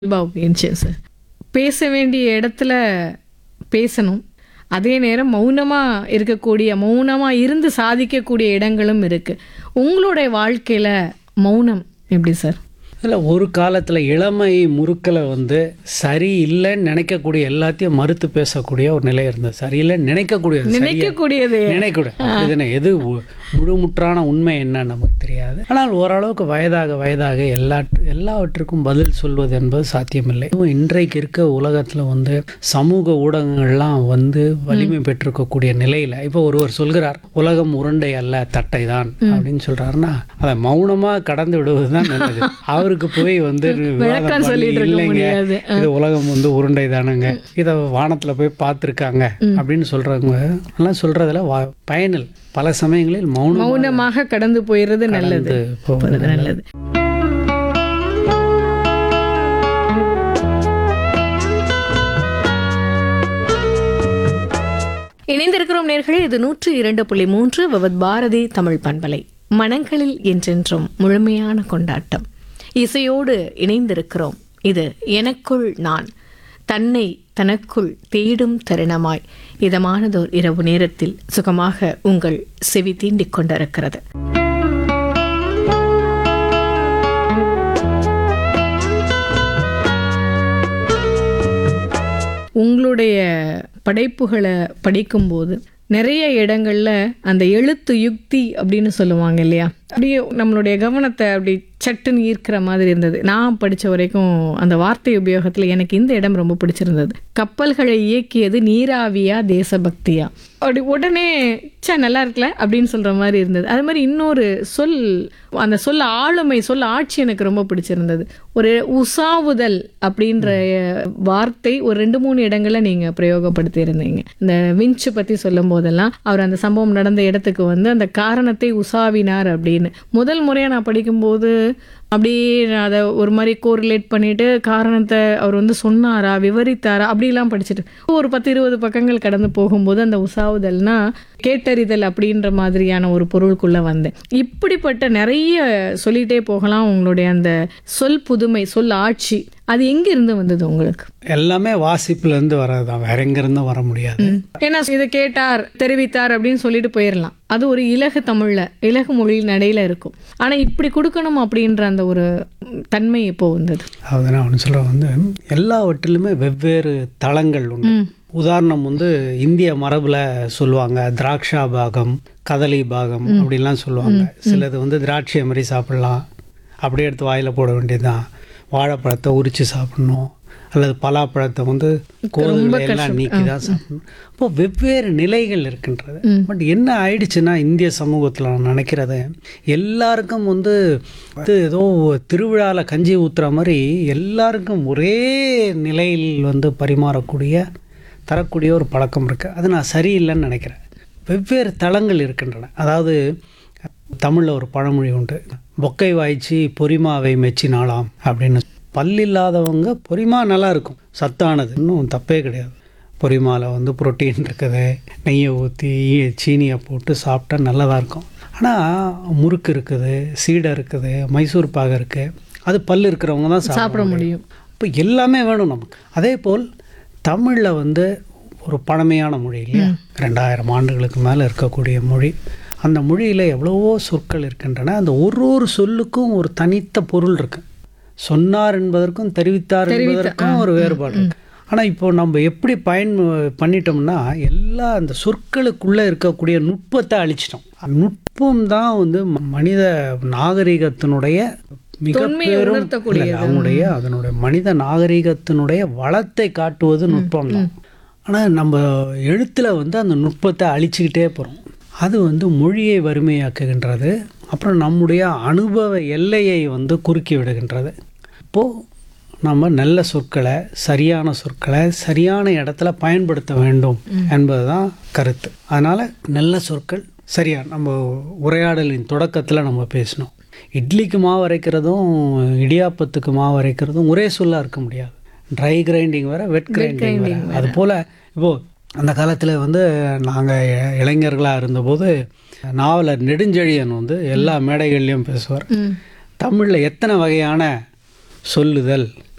இயல்பா போயிடுச்சு சார் பேச வேண்டிய இடத்துல பேசணும் அதே நேரம் மௌனமா இருக்கக்கூடிய மௌனமா இருந்து சாதிக்கக்கூடிய இடங்களும் இருக்கு உங்களுடைய வாழ்க்கையில மௌனம் எப்படி சார் இல்லை ஒரு காலத்தில் இளமை முறுக்கலை வந்து சரி இல்லைன்னு நினைக்கக்கூடிய எல்லாத்தையும் மறுத்து பேசக்கூடிய ஒரு நிலை இருந்தது சரியில்லைன்னு நினைக்கக்கூடியது சரியா- நினைக்கக்கூடியது நினைக்கூட அப்படிதானே எது உ- முழுமுற்றான உண்மை என்ன நமக்கு தெரியாது ஆனால் ஓரளவுக்கு வயதாக வயதாக எல்லா எல்லாவற்றுக்கும் பதில் சொல்வது என்பது சாத்தியமில்லை அதுவும் இன்றைக்கு இருக்க உலகத்தில் வந்து சமூக ஊடகங்கள்லாம் வந்து வலிமை பெற்றிருக்கக்கூடிய நிலையில் இப்போ ஒருவர் சொல்கிறார் உலகம் உருண்டை அல்ல தட்டை தான் அப்படின்னு சொல்றாருன்னா அதை மௌனமா கடந்து விடுவது தான் நல்லது அவருக்கு போய் வந்து விவாதம் பண்ணி, சொல்லிட்டு இருக்க இல்லைங்க முடியாது. இது உலகம் வந்து உருண்டை தானுங்க இதை வானத்துல போய் பார்த்துருக்காங்க அப்படின்னு சொல்றவங்க எல்லாம் சொல்றதுல வா- பயனில் பல சமயங்களில் மௌனம் மௌனமாக கடந்து போயிடுறது நல்லது போவது போறது நல்லது இணைந்திருக்கிறோம் நேர்களே இது நூற்று இரண்டு புள்ளி மூன்று விவத் பாரதி தமிழ் பண்பலை மனங்களில் என்றென்றும் முழுமையான கொண்டாட்டம் இசையோடு இணைந்திருக்கிறோம் இது எனக்குள் நான் தன்னை தனக்குள் தேடும் தருணமாய் இதமானதோர் இரவு நேரத்தில் சுகமாக உங்கள் செவி தீண்டிக் கொண்டிருக்கிறது உங்களுடைய படைப்புகளை படிக்கும்போது நிறைய இடங்கள்ல அந்த எழுத்து யுக்தி அப்படின்னு சொல்லுவாங்க இல்லையா அப்படியே நம்மளுடைய கவனத்தை அப்படி சட்டுன்னு ஈர்க்கிற மாதிரி இருந்தது நான் படிச்ச வரைக்கும் அந்த வார்த்தை உபயோகத்துல எனக்கு இந்த இடம் ரொம்ப பிடிச்சிருந்தது கப்பல்களை இயக்கியது நீராவியா தேசபக்தியா அப்படி உடனே ச்சே நல்லா இருக்குல்ல அப்படின்னு சொல்ற மாதிரி இருந்தது அது மாதிரி இன்னொரு சொல் அந்த சொல் ஆளுமை சொல் ஆட்சி எனக்கு ரொம்ப பிடிச்சிருந்தது ஒரு உசாவுதல் அப்படின்ற வார்த்தை ஒரு ரெண்டு மூணு இடங்கள்ல நீங்க பிரயோகப்படுத்தி இருந்தீங்க இந்த விஞ்சு பத்தி சொல்லும் போதெல்லாம் அவர் அந்த சம்பவம் நடந்த இடத்துக்கு வந்து அந்த காரணத்தை உசாவினார் அப்படின்னு முதல் முறையா நான் படிக்கும்போது அப்படியே நான் அதை ஒரு மாதிரி கோரிலேட் பண்ணிட்டு காரணத்தை அவர் வந்து சொன்னாரா விவரித்தாரா அப்படிலாம் படிச்சுட்டு ஒரு பத்து இருபது பக்கங்கள் கடந்து போகும்போது அந்த உசாவுதல்னா கேட்டறிதல் அப்படின்ற மாதிரியான ஒரு பொருளுக்குள்ள வந்தேன் இப்படிப்பட்ட நிறைய சொல்லிட்டே போகலாம் உங்களுடைய அந்த சொல் புதுமை சொல் ஆட்சி அது எங்க இருந்து வந்தது உங்களுக்கு எல்லாமே வாசிப்புல இருந்து வர்றதுதான் வேற எங்க இருந்தும் வர முடியாது ஏன்னா இதை கேட்டார் தெரிவித்தார் அப்படின்னு சொல்லிட்டு போயிடலாம் அது ஒரு இலகு தமிழ்ல இலகு மொழி நடையில இருக்கும் ஆனா இப்படி கொடுக்கணும் அப்படின்ற அந்த ஒரு தன்மை இப்போ வந்தது அதாவது நான் ஒன்று சொல்கிறேன் வந்து எல்லாவற்றிலுமே வெவ்வேறு தளங்கள் உண்டு உதாரணம் வந்து இந்திய மரபுல சொல்லுவாங்க திராட்சா பாகம் கதலி பாகம் அப்படின்லாம் சொல்லுவாங்க சிலது வந்து திராட்சை மாதிரி சாப்பிடலாம் அப்படியே எடுத்து வாயில போட வேண்டியதுதான் வாழைப்பழத்தை உரிச்சு சாப்பிடணும் அல்லது பலாப்பழத்தை வந்து கோதுகளை எல்லாம் நீக்கி தான் சாப்பிடணும் அப்போ வெவ்வேறு நிலைகள் இருக்கின்றது பட் என்ன ஆயிடுச்சுன்னா இந்திய சமூகத்தில் நான் நினைக்கிறது எல்லாருக்கும் வந்து இது ஏதோ திருவிழாவில் கஞ்சி ஊத்துற மாதிரி எல்லாருக்கும் ஒரே நிலையில் வந்து பரிமாறக்கூடிய தரக்கூடிய ஒரு பழக்கம் இருக்குது அது நான் சரியில்லைன்னு நினைக்கிறேன் வெவ்வேறு தளங்கள் இருக்கின்றன அதாவது தமிழில் ஒரு பழமொழி உண்டு பொக்கை வாய்ச்சி பொறிமாவை மெச்சினாலாம் அப்படின்னு பல்லில்லாதவங்க பொறிமா நல்லா இருக்கும் சத்தானது இன்னும் தப்பே கிடையாது பொரிமாவில் வந்து புரோட்டீன் இருக்குது நெய்யை ஊற்றி சீனியை போட்டு சாப்பிட்டா நல்லதாக இருக்கும் ஆனால் முறுக்கு இருக்குது சீடை இருக்குது மைசூர் பாகு இருக்குது அது பல் இருக்கிறவங்க தான் சாப்பிட முடியும் இப்போ எல்லாமே வேணும் நமக்கு அதே போல் தமிழில் வந்து ஒரு பழமையான மொழி இல்லையா ரெண்டாயிரம் ஆண்டுகளுக்கு மேலே இருக்கக்கூடிய மொழி அந்த மொழியில் எவ்வளவோ சொற்கள் இருக்கின்றன அந்த ஒரு ஒரு சொல்லுக்கும் ஒரு தனித்த பொருள் இருக்கு சொன்னார் என்பதற்கும் தெரிவித்தார் என்பதற்கும் ஒரு வேறுபாடு இருக்கு ஆனால் இப்போ நம்ம எப்படி பயன் பண்ணிட்டோம்னா எல்லா அந்த சொற்களுக்குள்ளே இருக்கக்கூடிய நுட்பத்தை அழிச்சிட்டோம் அந்த நுட்பம் தான் வந்து ம- மனித நாகரிகத்தினுடைய மிக தொன்மையை பெரும் உணர்த்தக்கூடியது. இல்ல, அவனுடைய அதனுடைய மனித நாகரிகத்தினுடைய வளத்தை காட்டுவது நுட்பம் தான் ஆனால் நம்ம எழுத்தில் வந்து அந்த நுட்பத்தை அழிச்சுக்கிட்டே போகிறோம் அது வந்து மொழியை வறுமையாக்குகின்றது அப்புறம் நம்முடைய அனுபவ எல்லையை வந்து குறுக்கி விடுகின்றது இப்போது நம்ம நல்ல சொற்களை சரியான சொற்களை சரியான இடத்துல பயன்படுத்த வேண்டும் என்பது தான் கருத்து அதனால் நல்ல சொற்கள் சரியா நம்ம உரையாடலின் தொடக்கத்தில் நம்ம பேசணும் இட்லிக்கு மாவு அரைக்கிறதும் இடியாப்பத்துக்கு மாவு அரைக்கிறதும் ஒரே சொல்லாக இருக்க முடியாது ட்ரை கிரைண்டிங் வேற வெட் கிரைண்டிங் வேற அது போல் இப்போது அந்த காலத்தில் வந்து நாங்கள் இளைஞர்களாக இருந்தபோது நாவலர் நெடுஞ்செழியன் வந்து எல்லா மேடைகள்லையும் பேசுவார் தமிழில் எத்தனை வகையான சொல்லுதல்